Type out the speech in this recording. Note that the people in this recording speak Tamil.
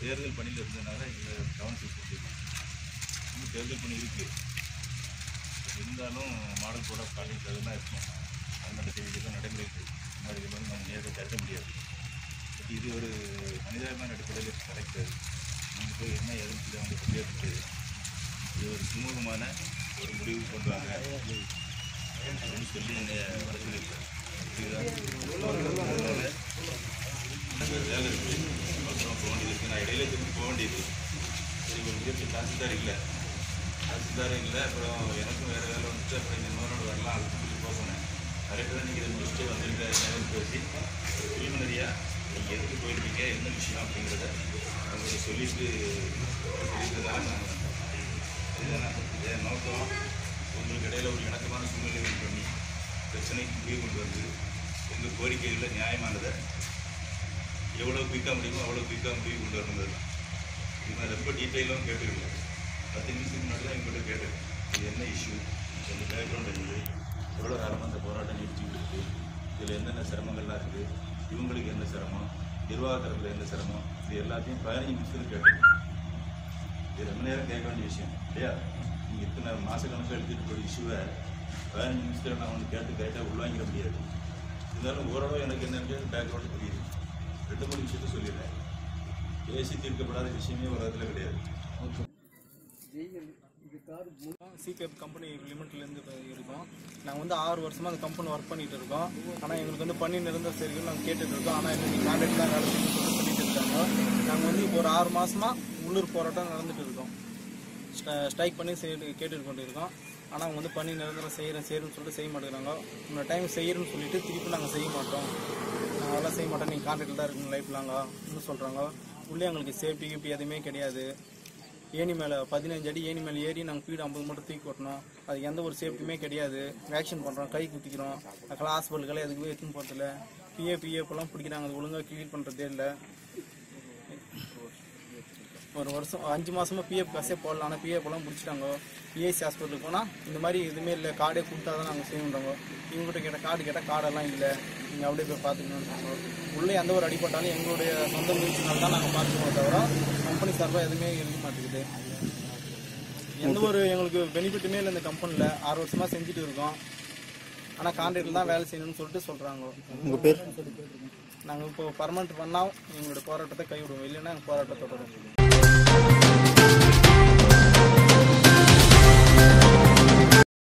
தேர்தல் பணியில் இருந்ததுனால இந்த கவனத்துக்கு கொடுத்துருக்கோம் இன்னும் தேர்தல் பணி இருக்குது இருந்தாலும் மாடல் போட காலேஜ் அதெல்லாம் இருக்கும் அந்த செய்திகள் நடைமுறைகள் இந்த மாதிரி இதில் வந்து நம்ம நேரத்தை தடுக்க முடியாது பட் இது ஒரு மனிதாபிமான அடிப்படையில் கரெக்டாக நீங்கள் போய் என்ன ஏதுன்னு சொல்லி அவங்க கேட்டுட்டு இது ஒரு சுமூகமான ஒரு முடிவு கொண்டு வாங்க அப்படின்னு சொல்லி என்னை வர சொல்லியிருக்காரு இதுதான் அதனால எனக்கு வேலை இருக்குது அவசரம் போக வேண்டியது இருக்குது நான் இடையில திரும்பி போக வேண்டியது சரி ஒரு முயற்சி தாசில்தார் இல்லை தாசில்தார் இல்லை அப்புறம் எனக்கும் வேறு வேலை வந்துட்டு அப்புறம் இந்த மாதிரி வரலாம் அதுக்கு சொல்லி போகணும் கரெக்டாக நீங்கள் இதை முடிச்சுட்டு வந்திருக்க நேரம் பேசி ஒரு ப்ரிலிமினரியாக நீங்கள் எதுக்கு போயிருக்கீங்க என்ன விஷயம் அப்படிங்கிறத அவங்களுக்கு சொல்லிட்டு சொல்லிட்டு தான் நான் இதுதானே என் நோக்கம் உங்களுக்கு இடையில ஒரு இணக்கமான சூழ்நிலை உண்டு பண்ணி பிரச்சனைக்கு முடிவு கொண்டு வந்து எங்கள் கோரிக்கைகளில் நியாயமானதை எவ்வளோ குயிக்காக முடியுமோ அவ்வளோ குயிக்காக முடிவு கொண்டு வரணும் தான் இது நான் ரொம்ப டீட்டெயிலாகவும் கேட்டுருக்கேன் பத்து நிமிஷத்துக்கு முன்னாடி தான் எங்கள்கிட்ட கேட்டேன் இது என்ன இஷ்யூ இந்த பேக்ரவுண்ட் இருக்குது எவ்வளோ காலமாக இந்த போராட்டம் நீடிச்சுக்கிட்டு இருக்குது இதில் என்னென்ன சிரமங்கள்லாம் இருக்குது இவங்களுக்கு என்ன சிரமம் நிர்வாகத்தரத்தில் என்ன சிரமம் இது எல்லாத்தையும் பதினஞ்சு நிமிஷத்துக்கு கேட்டுருக்கேன் இது ரொம்ப நேரம் கேட்க வேண்டிய விஷயம் இல்லையா நீங்கள் இத்தனை மாதக்கணக்கில் எடுத்துகிட்டு போய் இஷ்யூவை பதினஞ்சு நிமிஷத்தில் நான் வந்து கேட்டு கரெக்டாக உள்வாங்கிட முடியாது இருந்தாலும் ஓரளவு எனக்கு என்னன்னு பேக்ரவுண்டு புரியுது ரெண்டு மூணு விஷயத்த சொல்லிடுறேன் பேசி தீர்க்கப்படாத விஷயமே ஒரு இடத்துல கிடையாது சிபிஎஃப் கம்பெனி லிமிட்லேருந்து இருக்கோம் நாங்கள் வந்து ஆறு வருஷமாக அந்த கம்பெனி ஒர்க் பண்ணிட்டு இருக்கோம் ஆனால் எங்களுக்கு வந்து பண்ணி நிரந்தர சேவைகள் நாங்கள் கேட்டுட்டு இருக்கோம் ஆனால் எங்களுக்கு கான்ட்ராக்ட் தான் வேலை செய்யணும்னு சொல்லி சொல்லிட்டு இருக்காங்க நாங்கள் வந்து இப்போ ஒரு ஆறு மாசமாக உள்ளூர் போராட்டம் நடந்துட்டு இருக்கோம் ஸ்ட்ரைக் பண்ணி செய்ய கேட்டுட்டு கொண்டு இருக்கோம் ஆனால் அவங்க வந்து பண்ணி நிரந்தரம் செய்கிறேன் செய்யறேன்னு சொல்லிட்டு செய்ய மாட்டேங்கிறாங்க இன்னொரு டைம் செய்யறேன்னு சொல்லிட்டு திருப்பி நாங்கள் செய்ய மாட்டோம் நாங்கள் அதெல்லாம் செய்ய மாட்டோம் நீங்கள் கான்ட்ராக்டில் தான் இருக்கணும் லைஃப் லாங்காக சொல்கிறாங்க உள்ளே எங்களுக்கு சேஃப்டி கிஃப்டி எதுவுமே கிடையாது ஏணி மேலே பதினஞ்சு அடி ஏணி மேலே ஏறி நாங்கள் வீடு ஐம்பது மட்டும் தூக்கி கொட்டணும் அதுக்கு எந்த ஒரு சேஃப்டியுமே கிடையாது வேக்சின் பண்ணுறோம் கை குத்திக்கிறோம் அதுக்கெல்லாம் ஹாஸ்பிட்டலுக்கெல்லாம் எதுக்குமே எடுத்துன்னு போகிறதில்ல பிஏ பிஏப்பெல்லாம் பிடிக்கிறாங்க அது ஒழுங்காக க்ளீன் பண்ணுறதே இல்லை ஒரு வருஷம் அஞ்சு மாசமா பிஎஃப் காசே போடல ஆனால் பிஎஃப் எல்லாம் முடிச்சிட்டாங்க பிஎஸ்சி ஹாஸ்பிட்டலுக்கு போனால் இந்த மாதிரி எதுவுமே இல்லை கார்டே கொடுத்தா தான் நாங்கள் செய்யணுன்றாங்க இவங்ககிட்ட கேட்டால் கார்டு கேட்டால் கார்டெல்லாம் இல்லை நீங்கள் அப்படியே போய் பார்த்துக்கணுன்றாங்க உள்ளே எந்த ஒரு அடிப்பட்டாலும் எங்களுடைய சொந்த முயற்சினால தான் நாங்கள் பார்த்துக்கோம் தவிர கம்பெனி சார்பாக எதுவுமே இருக்க மாட்டேங்குது எந்த ஒரு எங்களுக்கு பெனிஃபிட்டுமே இல்லை இந்த கம்பெனியில் ஆறு வருஷமாக செஞ்சுட்டு இருக்கோம் ஆனால் கான்ட்ராக்டில் தான் வேலை செய்யணும்னு சொல்லிட்டு சொல்கிறாங்க உங்கள் பேர் நாங்கள் இப்போ பர்மனெண்ட் பண்ணால் எங்களுடைய போராட்டத்தை கைவிடுவோம் இல்லைன்னா எங்கள் போராட்டத்தை தொடரும்